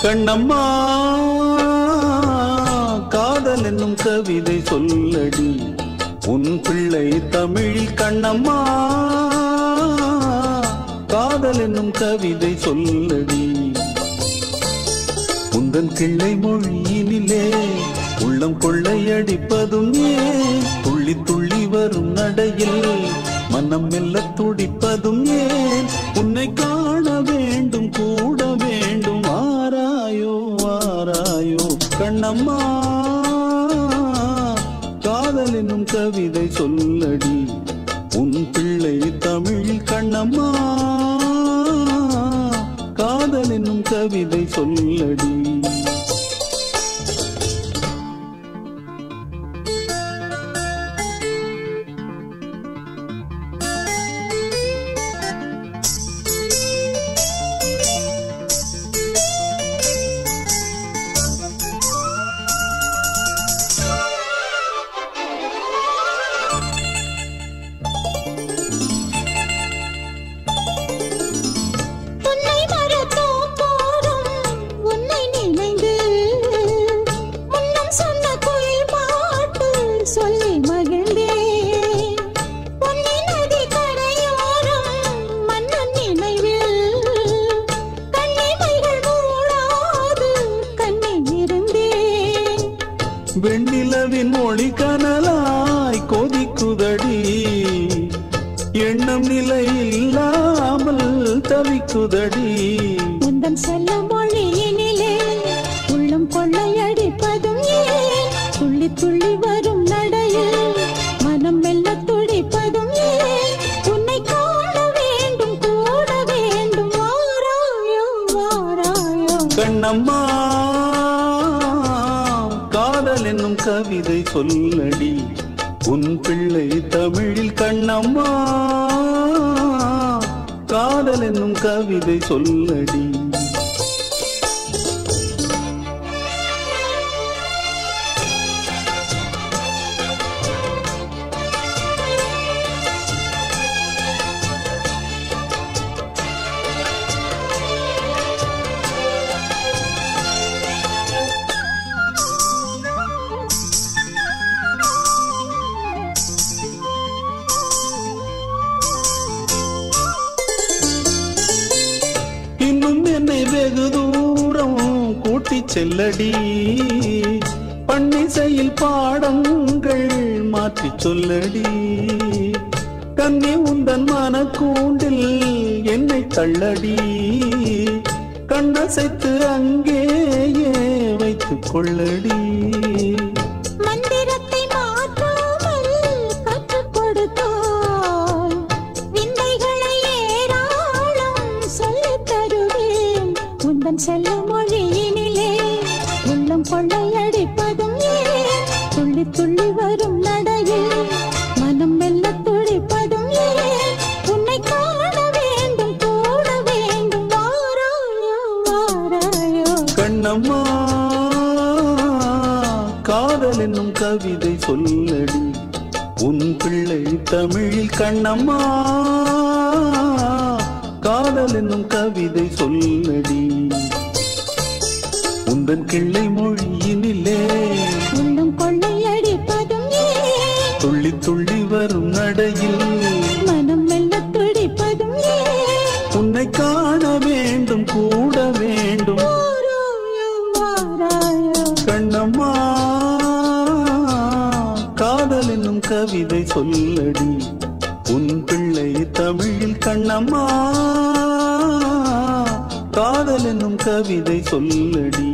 கண்ணம்மா காதல் என்னும் கவிதை சொல்லடி உன் பிள்ளை தமிழில் கண்ணம்மா காதல் என்னும் கவிதை சொல்லடி உந்தன் கிள்ளை மொழியினிலே உள்ளம் கொள்ளையடிப்பதும் ஏன் துள்ளி துள்ளி வரும் நடையில் மனம் மெல்ல துடிப்பதும் ஏன் உன்னை காண வேண்டும் கூட வேண்டும் ஆராயோ ஆராயோ கண்ணம்மா காதல் என்னும் கவிதை சொல்லடி உன் பிள்ளை தமிழில் கண்ணம்மா காதல் என்னும் கவிதை சொல்லடி உன்னை மறத்தோ போதும் உன்னை நினைந்து முன்னம் சொன்ன குயில் பாட்டு சொல்லி மகிழ்ந்தேன் உன்னை நதி கரையோரம் மன்னன் நினைவில் கண்ணிமைகள் மூடாது கண்ணி இருந்தேன் வெண்ணிலவின் மொழி கனலாய் கொதிக்குதடி எண்ணம் நிலை இல்லாமல் தவிக்குதடி உந்தன் செல்ல மொழியினிலே உள்ளம் கொள்ளையடிப்பதும் ஏன் துள்ளி துள்ளி வரும் நடையில் மனம் மெல்ல துடிப்பதும் ஏன் உன்னை காண வேண்டும் கூட வேண்டும் வாராயோ வாராயோ கண்ணம்மா காதல் என்னும் கவிதை சொல்லடி உன் பிள்ளை தமிழில் கண்ணம்மா காதல் என்னும் கவிதை சொல்லடி இன்னும் என்னை வெகு தூரம் கூட்டிச் செல்லடி பன்னிசையில் பாடங்கள் மாற்றிச் சொல்லடி கண்ணி உந்தன் மனக்கூண்டில் என்னை தள்ளடி கண்ணசைத்து அங்கேயே வைத்துக் கொள்ளடி மந்திரத்தை மாற்றாமல் கற்றுக் கொடுத்தாய் விந்தைகளை ஏராளம் சொல்லித் தருவேன் உந்தன் செல்ல மொழியினிலே உள்ளம் கொள்ளையடிப்பதும் ஏன் துள்ளி துள்ளி வரும் நடையில் மனம் மெல்ல துடிப்பதும் ஏன் உன்னை காண வேண்டும் கூட வேண்டும் வாராயோ வாராயோ கண்ணம்மா காதல் என்னும் கவிதை சொல்லடி உன் பிள்ளை தமிழில் கண்ணம்மா காதல் என்னும் கவிதை சொல்லடி உந்தன் கிள்ளை மொழியினிலே உள்ளம் கொள்ளையடிப்பதும் ஏன் துள்ளி துள்ளி வரும் நடையில் மனம் மெல்ல துடிப்பதும் ஏன் உன்னை காண வேண்டும் கூட வேண்டும் வாராயோ வாராயோ கண்ணம்மா காதல் என்னும் கவிதை சொல்லடி உன் பிள்ளை தமிழில் கண்ணம்மா காதல் என்னும் கவிதை சொல்லடி